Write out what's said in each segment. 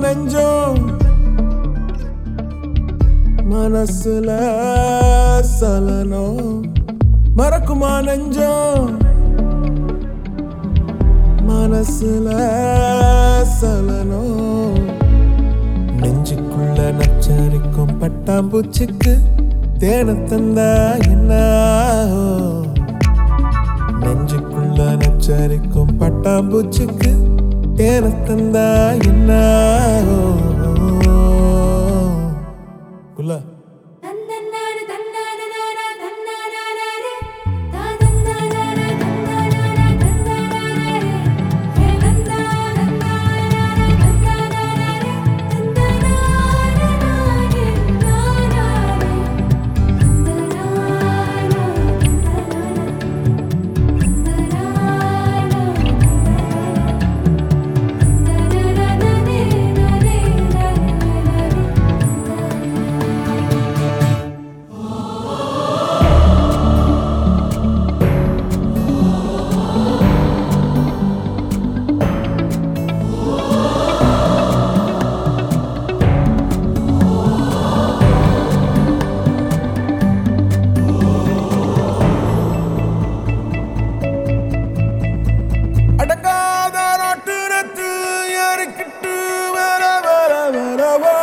நெஞ்சம் மனசுல சலனம் மறக்குமா நெஞ்சம் மனசுல சலனம் நெஞ்சுக்குள்ள நச்சரிக்கும் பட்டாம்பூச்சிக்கு தேன தந்தா என்ன நெஞ்சுக்குள்ள நச்சரிக்கும் பட்டாம்பூச்சிக்கு தேன தந்தா என்ன குல்லா தந்தன்னான தன்னானனான தன்னானானாரே தாதன்னானான தன்னானான தன்னானானாரே ஹே தன்னானன்னானான தன்னானானாரே தன்னானானானாரே நானாரே தன்னானானா அடங்காத நாட்டுரத்து ஏறிக்கிட்டு வர வர வரவா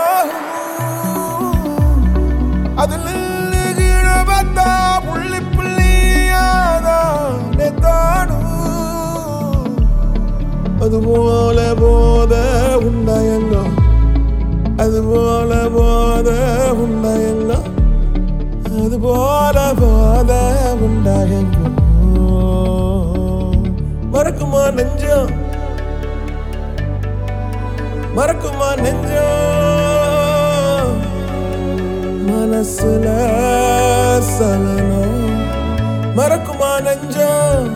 அதில் கீழ பார்த்தா புள்ளி புள்ளியாதானே தானும் அதுபோல போத உண்டாயங்கோ அதுபோல போத உண்டாயங்கோ அதுபோல போத உண்டாயங்கோ மறக்குமா நெஞ்சம் மறக்குமா நெஞ்சம் மனசுல சலனம் மறக்குமா நெஞ்சம்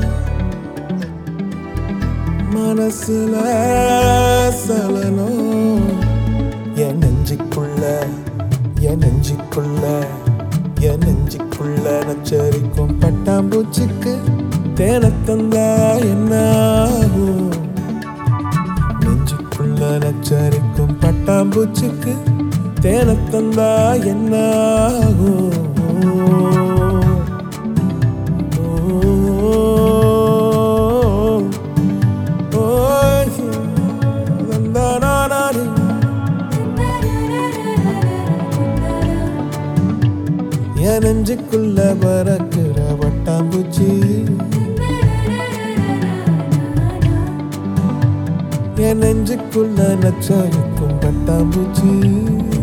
மனசுல சலனம் என் நெஞ்சுக்குள்ள என் நெஞ்சுக்குள்ள என் நெஞ்சுக்குள்ள நச்சரிக்கும் பட்டாம்பூச்சிக்கு தேன தந்தா என்ன ஆகும்? நெஞ்சுக்குள்ள நச்சரிக்கும் பட்டாம்பூச்சிக்கு தேன தந்தா என்ன ஆகும்? ஓ, ஓ, தந்தானானாரு. என் நெஞ்சுக்குள்ள பறக்கிற வட்டாம்பூச்சி என் நெஞ்சுக்குள்ள நச்சரிக்கும் பட்டாம்பூச்சி